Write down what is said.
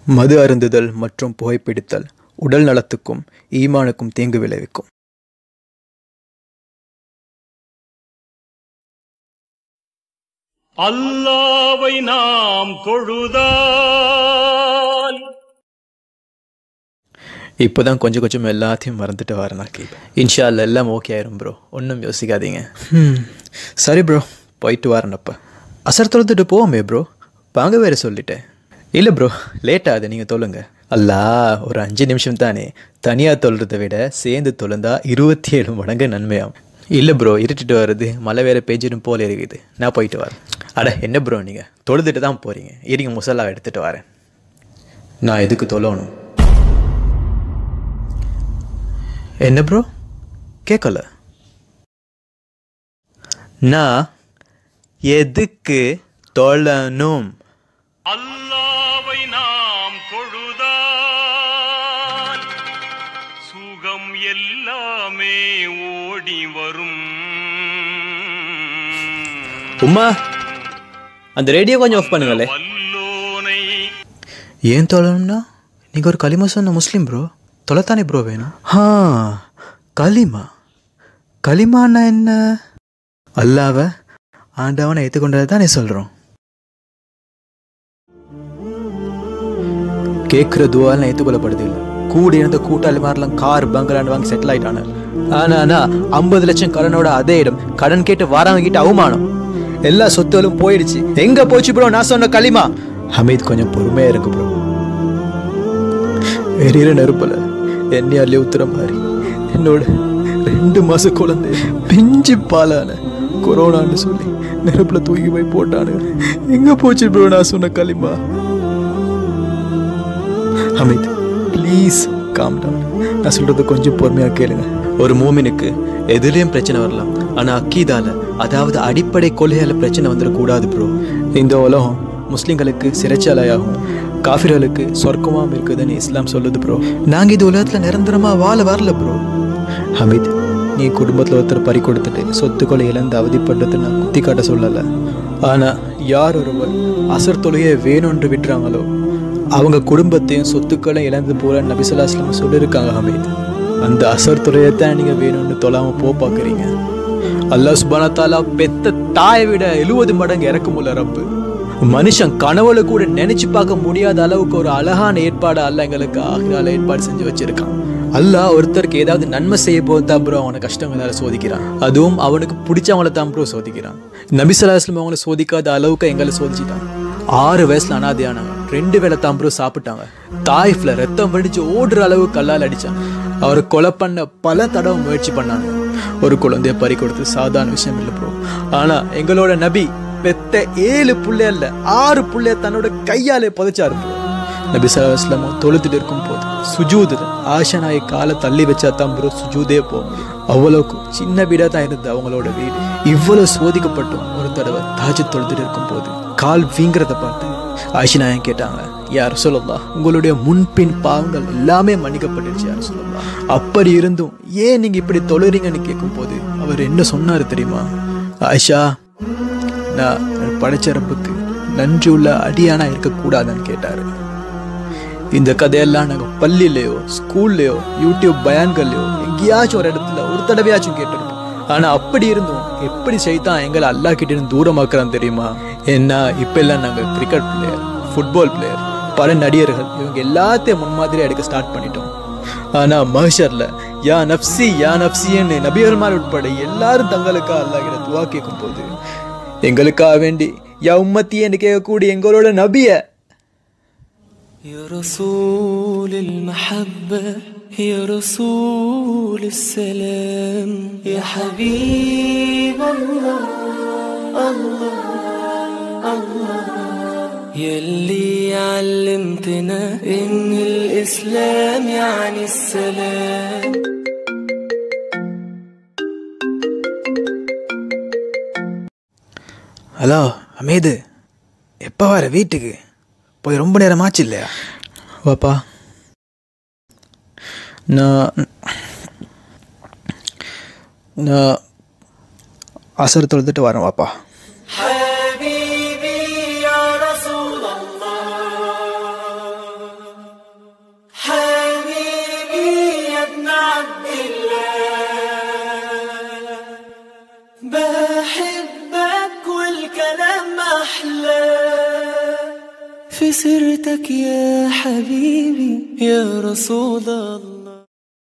மது அருந்துதல் மற்றும் புகைப்பிடித்தல் உடல் நலத்துக்கும் ஈமானுக்கும் தீங்கு விளைவிக்கும் அல்லாவை நாம் தொழுதால் இப்போதான் கொஞ்சம் கொஞ்சம் எல்லாத்தையும் மறந்துட்டு வரேன் நாக்கி இன்ஷா அல்லா எல்லாம் ஓகே ஆயிரும் ப்ரோ ஒன்றும் யோசிக்காதீங்க ம் சரி ப்ரோ போயிட்டு வரேனப்ப அசர் தொழுதுட்டு போவோமே ப்ரோ வாங்க வேற சொல்லிட்டேன் இல்லை ப்ரோ லேட் ஆகுது நீங்கள் தொழுங்க அல்லா ஒரு அஞ்சு நிமிஷம் தானே தனியாக தொழுறதை விட சேர்ந்து தொழுந்தா இருபத்தி ஏழு மடங்கு நன்மையாகும் இல்லை ப்ரோ இருட்டுட்டு வருது மழை வேற பெஞ்சிடும் போல இருக்குது நான் போயிட்டு வரேன் அட என்ன ப்ரோ நீங்கள் தொழுதுட்டு தான் போகிறீங்க இருங்க முசல்லா எடுத்துகிட்டு வரேன் நான் எதுக்கு தொழணும் என்ன ப்ரோ கேட்கல நான் எதுக்கு தொழணும் அல்லாவை நாம் தொழுதால் சுகம் எல்லாமே ஓடி வரும் உமா அந்த ரேடியோ கொஞ்சம் ஆஃப் பண்ணுங்களே வல்லோனை ஏன் தொழணும்னா நீங்கள் ஒரு களிமா சொன்ன முஸ்லீம் ப்ரோ தொலைத்தானே ப்ரோ வேணும் ஆ களிமா களிமான்னா என்ன அல்லாவ ஆண்டவனை ஏற்றுக்கொண்டதை தானே சொல்கிறோம் கேட்குற துவாலாம் ஏற்றுக்கொள்ளப்படுது இல்லை கூடி இருந்த கூட்டாளி மாதிரிலாம் கார் பங்களான்னு வாங்கி செட்டில் ஆயிட்டானு ஆனா ஆனா ஐம்பது லட்சம் கடனோட அதே இடம் கடன் கேட்டு வாராங்க கிட்ட அவமானம் எல்லா சொத்துகளும் போயிடுச்சு எங்க போச்சு ப்ரோ நான் சொன்ன களிமா ஹமீத் கொஞ்சம் பொறுமையா இருக்கு ப்ரோ எரியிற நெருப்பல எண்ணெயாலே உத்துற மாதிரி என்னோட ரெண்டு மாச குழந்தை பிஞ்சு பாலான கொரோனான்னு சொல்லி நெருப்புல தூக்கி போய் போட்டானு எங்க போச்சு ப்ரோ நான் சொன்ன களிமா ஹமீத் ப்ளீஸ் காம் டவுன் நான் சொல்றது கொஞ்சம் பொறுமையா கேளுங்க ஒரு மூமினுக்கு எதுலேயும் பிரச்சனை வரலாம் ஆனா அக்கீதால அதாவது அடிப்படை கொள்கையால பிரச்சனை வந்துடக்கூடாது ப்ரோ இந்த உலகம் முஸ்லிம்களுக்கு சிறைச்சாலையாகும் காஃபிர்களுக்கு சொர்க்கமாம் இருக்குதுன்னு இஸ்லாம் சொல்லுது ப்ரோ நாங்க இந்த உலகத்துல நிரந்தரமா வாழ வரல ப்ரோ ஹமீத் நீ குடும்பத்துல ஒருத்தர் பறி கொடுத்துட்டு சொத்துக்களை இழந்து அவதிப்பட்டது நான் குத்தி காட்ட சொல்லல ஆனா யார் ஒருவர் அசர் தொழுகையை வேணும்னு விட்டுறாங்களோ அவங்க குடும்பத்தையும் சொத்துக்களையும் இழந்து போல நபிசுல்லாஸ்லாம் சொல்லியிருக்காங்க ஹமீத் அந்த அசர் துறையத்தான் நீங்க வேணும்னு தொழாம போ பார்க்குறீங்க அல்லாஹ் சுபான தாலா பெத்த தாயை விட எழுபது மடங்கு இறக்குமுள்ள ரப்பு மனுஷன் கனவுல கூட நினைச்சு பார்க்க முடியாத அளவுக்கு ஒரு அழகான ஏற்பாடு அல்ல எங்களுக்கு ஆகிரால ஏற்பாடு செஞ்சு வச்சிருக்கான் அல்லாஹ் ஒருத்தருக்கு ஏதாவது நன்மை செய்ய போது தான் ப்ரோ அவனை கஷ்டங்களால சோதிக்கிறான் அதுவும் அவனுக்கு பிடிச்சவங்கள தான் ப்ரோ சோதிக்கிறான் நபிசல்லாஸ்லம் அவங்கள சோதிக்காத அளவுக்கு எங்களை சோதிச்சிட்டான் ஆறு வயசுல அனாதையானாங்க ரெண்டு வேளை தான் ப்ரோ சாப்பிட்டாங்க தாய்ஃப்ல ரத்தம் வடிச்சு ஓடுற அளவு கல்லால் அடிச்சாங்க அவரை கொலை பண்ண பல தடவை முயற்சி பண்ணாங்க ஒரு குழந்தைய பறி கொடுத்து சாதாரண விஷயம் இல்லை ப்ரோ ஆனா எங்களோட நபி பெத்த ஏழு புள்ளை இல்ல ஆறு புள்ளைய தன்னோட கையாலே புதைச்சாரு ப்ரோ நபி சலாஹ்லாமும் தொழுத்துட்டு இருக்கும் போது சுஜூது ஆஷா நாயை காலை தள்ளி வச்சா தான் ப்ரோ சுஜூதே போக முடியும் அவ்வளவுக்கு சின்ன வீடா தான் இருந்தது அவங்களோட வீடு இவ்வளவு சோதிக்கப்பட்டும் ஒரு தடவை தாஜ் தொழுதுட்டு இருக்கும் போது கால் வீங்கிறத பார்த்து ஆயிஷா நாயன் கேட்டாங்க யார் சொல்லலாம் உங்களுடைய முன்பின் பாவங்கள் எல்லாமே மன்னிக்கப்பட்டுருச்சு யார் சொல்லலாம் அப்படி இருந்தும் ஏன் நீங்க இப்படி தொழுறீங்கன்னு கேட்கும் போது அவர் என்ன சொன்னாரு தெரியுமா ஆயிஷா நான் படைச்ச ரப்புக்கு நன்றி உள்ள அடியானா இருக்கக்கூடாதுன்னு கேட்டாரு இந்த கதையெல்லாம் நாங்கள் பள்ளியிலையோ ஸ்கூல்லையோ யூடியூப் பயான்கள்லையோ எங்கேயாச்சும் ஒரு இடத்துல ஒரு தடவையாச்சும் கேட்டிருப்போம் ஆனா அப்படி இருந்தும் எப்படி செய்தான் எங்களை அல்லா கிட்ட இருந்து தூரமாக்குறான் தெரியுமா என்ன இப்ப எல்லாம் நாங்க கிரிக்கெட் பிளேயர் ஃபுட்பால் பிளேயர் பல நடிகர்கள் இவங்க எல்லாத்தையும் முன்மாதிரியா எடுக்க ஸ்டார்ட் பண்ணிட்டோம் ஆனா மஹஷர்ல யா நப்சி யா நப்சின்னு நபியர்மார் உட்பட எல்லாரும் தங்களுக்கா அல்லா கிட்ட துவா கேட்கும் போது எங்களுக்காக வேண்டி யா உம்மத்தி என்று கேட்கக்கூடிய எங்களோட நபிய يا رسول المحبة يا رسول السلام يا حبيب الله الله الله يلي علمتنا إن الإسلام يعني السلام ஹலோ அமீது எப்போ வர வீட்டுக்கு போய் ரொம்ப நேரம் ஆச்சு இல்லையா வாப்பா நான் நான் அசர் தொழுதுட்டு வரேன் வாப்பா حبيبي يا رسول الله بحبك والكلام أحلى في سيرتك يا حبيبي يا رسول الله